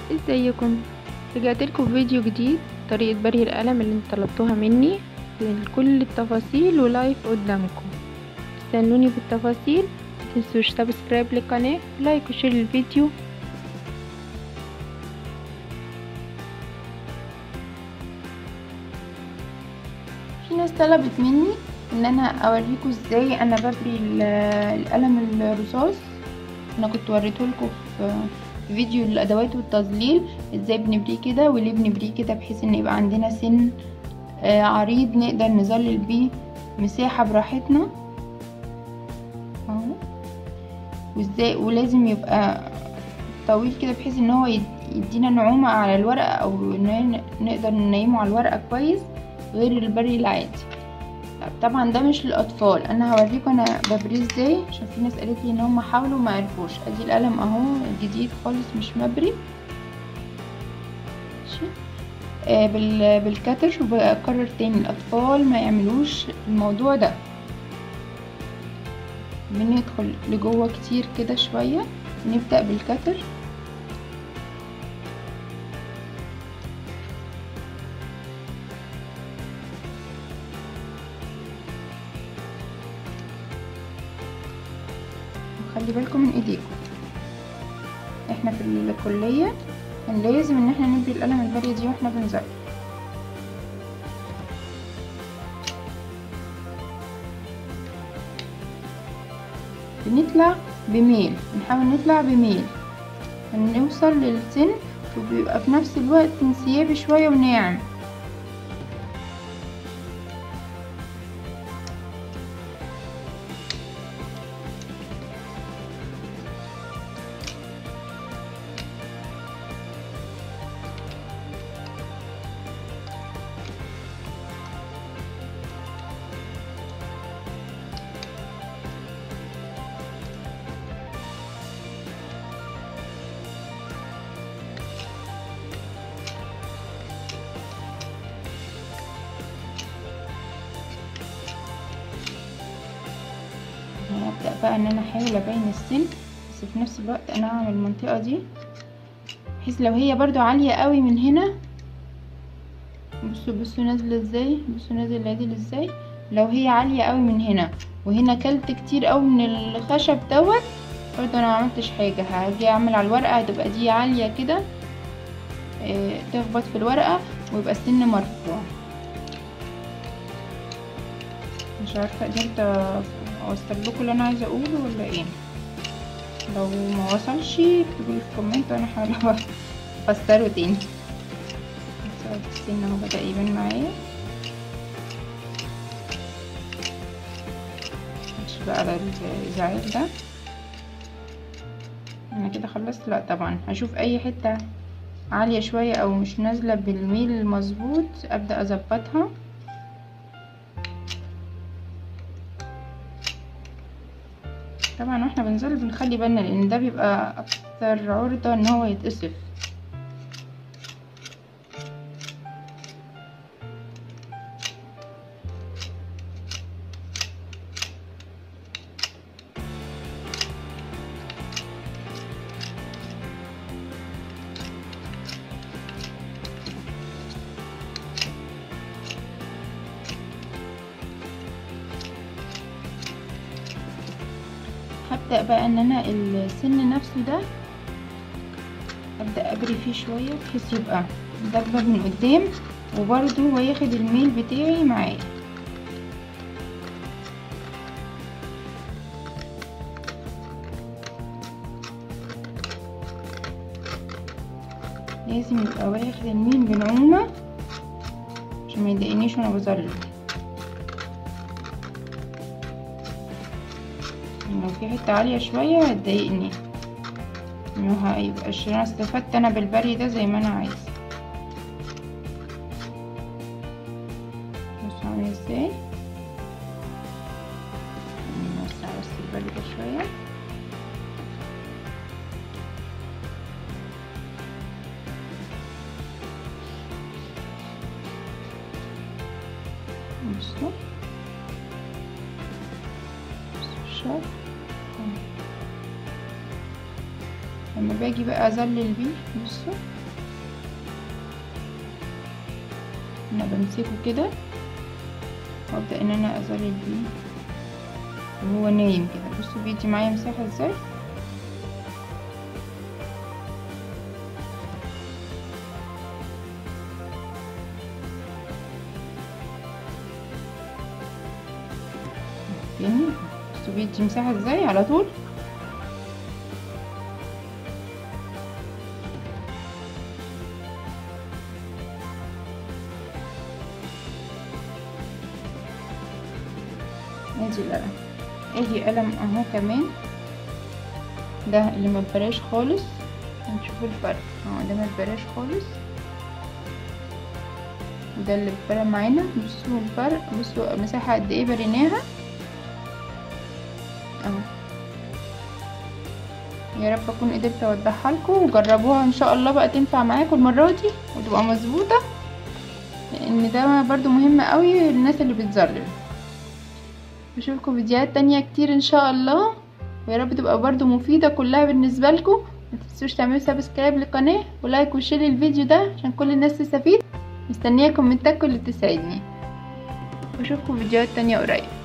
ازيكم رجعت لكم فيديو جديد طريقة بري القلم اللي انتوا طلبتوها مني كل التفاصيل ولايف قدامكم استنوني بالتفاصيل متنسوش سبسكرايب للقناة لايك وشير الفيديو في ناس طلبت مني ان انا اوريكم ازاي انا ببري القلم الرصاص انا كنت وريته لكم في فيديو الادوات والتظليل ازاي بنبريه كده وليه بنبريه كده بحيث ان يبقى عندنا سن عريض نقدر نظلل بيه مساحة براحتنا اهو وازاي ولازم يبقى طويل كده بحيث ان هو يدينا نعومة على الورقة او نقدر ننيمه على الورقة كويس غير البري العادي طبعا ده مش للاطفال انا هوريكم انا ببريه ازاي عشان في ناس قالت لي ان هم حاولوا ما عرفوش ادي القلم اهو جديد خالص مش مبري ماشي آه بال بالكتر وبكرر تاني الاطفال ما يعملوش الموضوع ده بندخل لجوه كتير كده شويه نبدا بالكتر خلي بالكم من ايديكم احنا في الكلية كان لازم ان احنا نبري القلم البري دي واحنا بنذاكر بنطلع بميل بنحاول نطلع بميل نوصل للسن وبيبقى في نفس الوقت انسيابي شوية وناعم هبدأ بقى ان انا احاول ابين السن بس في نفس الوقت انا هعمل المنطقة دي بحيث لو هي برضو عالية قوي من هنا بصوا بصوا نازلة ازاي بصوا نازل عدل ازاي لو هي عالية قوي من هنا وهنا كلت كتير قوي من الخشب دوت برضو انا معملتش حاجة هاجي اعمل على الورقة هتبقى دي عالية كده اه تخبط في الورقة ويبقى السن مرفوع مش عارفة قدرت اوصل لكم اللي انا عايزه اقوله ولا ايه لو ما وصلش اكتبوا لي في كومنت وانا هحاول افسره تاني السن اهو بدا يبان معايا مش بقى على الازعاج ده انا كده خلصت لا طبعا هشوف اي حته عاليه شويه او مش نازله بالميل المظبوط ابدا اظبطها طبعا واحنا بنزل بنخلي بالنا لان ده بيبقى اكتر عرضة ان هو يتقصف هبدأ بقى ان انا السن نفسه ده ابدأ ابري فيه شوية بحيث يبقى ضربة من قدام وبرده هو ياخد الميل بتاعي معايا لازم يبقى واخد الميل بنعومة عشان ما يضايقنيش وانا بظلل لو في حته عاليه شويه هتضايقني انه هيبقاش انا استفدت انا بالبري ده زي ما انا عايزه بصوا عامل ازاي نوسع بس البري ده شويه بصوا الشرط لما باجي بقى اذلل بيه بصوا انا بمسكه كده وابدا ان انا اظلل بيه وهو نايم كده بصوا بيدي معايا مساحه ازاي تاني بصوا بيدي مساحه ازاي على طول ادي القلم ادي قلم اهو كمان ده اللي مبلاش خالص هنشوف الفرق اهو ده مبلاش خالص وده اللي بفرق معانا بصوا الفرق بصوا المساحة قد ايه بريناها اهو يا رب اكون قدرت اوضحها لكم وجربوها ان شاء الله بقى تنفع معاكم المرة دي وتبقى مظبوطة لان ده برضو مهم قوي للناس اللي بتظلل بشوفكم فيديوهات تانية كتير ان شاء الله ويا رب تبقى برضو مفيدة كلها بالنسبة لكم ما تنسوش تعملوا سبسكرايب للقناة ولايك وشير الفيديو ده عشان كل الناس تستفيد مستنية كومنتاتكم اللي تساعدني واشوفكم فيديوهات تانية قريب